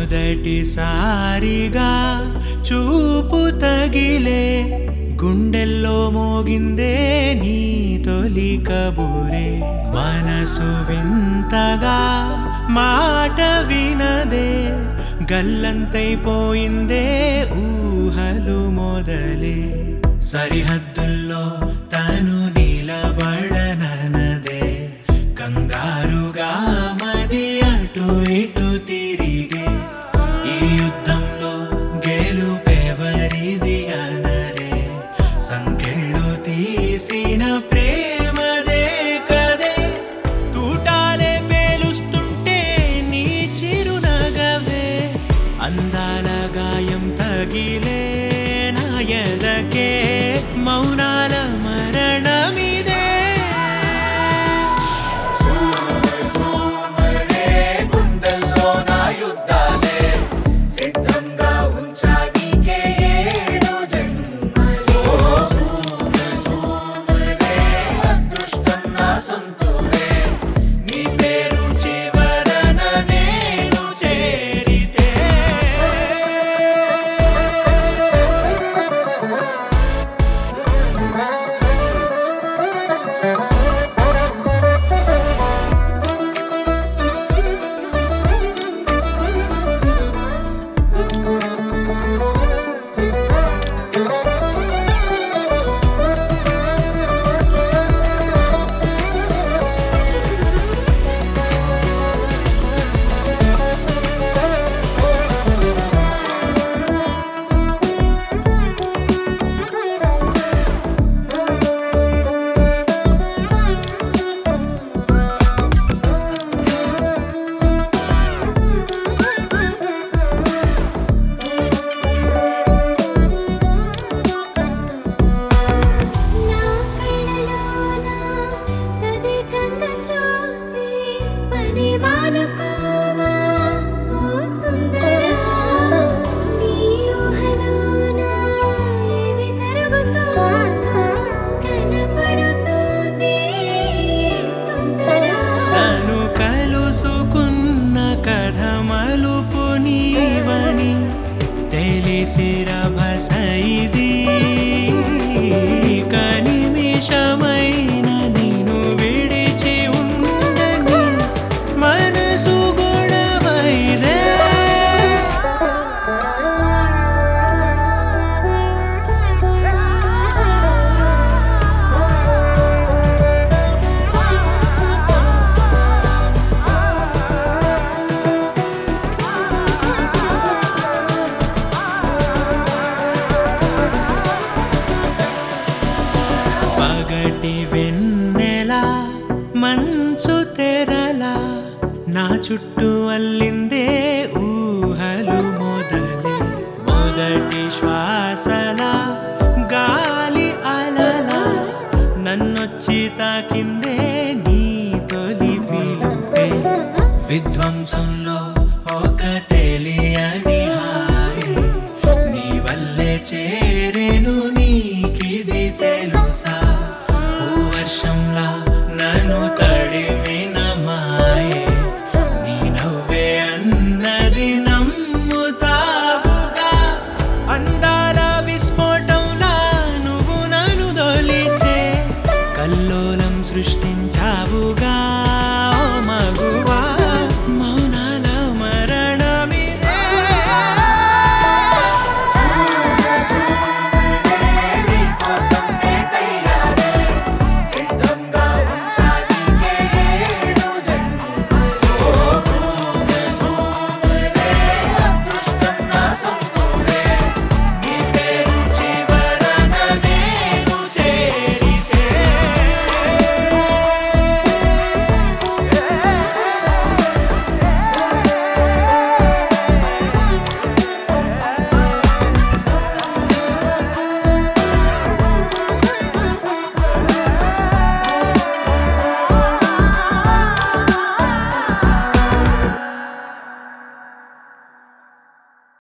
మొదటిసారిగా చూపు తగిలే గుండెల్లో మోగిందే నీ తొలి కబూరే మనసు వింతగా మాట వినదే గల్లంతైపోయిందే ఊహలు మొదలే సరిహద్దుల్లో తను నిలబడనదే కంగారుగా మది అటు ఇటు తిరిగే ఈ యుద్ధంలో గెలుపెవరిది అనరే సంకెళ్ళు తీసిన ప్రేమదే కదే తూటాలే పేలుస్తుంటే నీ చిరునగవే అందాల గాయం తగిలే నా ఎదకే మౌనాల మరణమిదే గుండెల్లో నా యుద్ధాలే సిద్ధంగా ఉంచా నీకే ఏడు జన్మలే ఝూమే ఝూమే అదృష్టం నా సొంతూరే నీ పేరు చివరన నేను చేరితే నా కళ్ళలోన తదేకంగా చూసి పని మానుకోవా ఓ సుందరా నీ ఊహలోన ఏమి జరుగుతోందో కనపడుతోంది తొందర తను కలుసుకున్న కథ మలుపు నీవని తెలిసిర భసైది కనిమిషమైన నేను విడిచి ఉండని మనసు గొడవైదే పగటి వెన్నెల మంచు తెరల నా చుట్టూ అల్లిందే ఊహలు మొదలే మొదటి శ్వాసల గాలి అలల నన్నొచ్చి తాకిందే నీ తొలి పిలుపే విధ్వంసం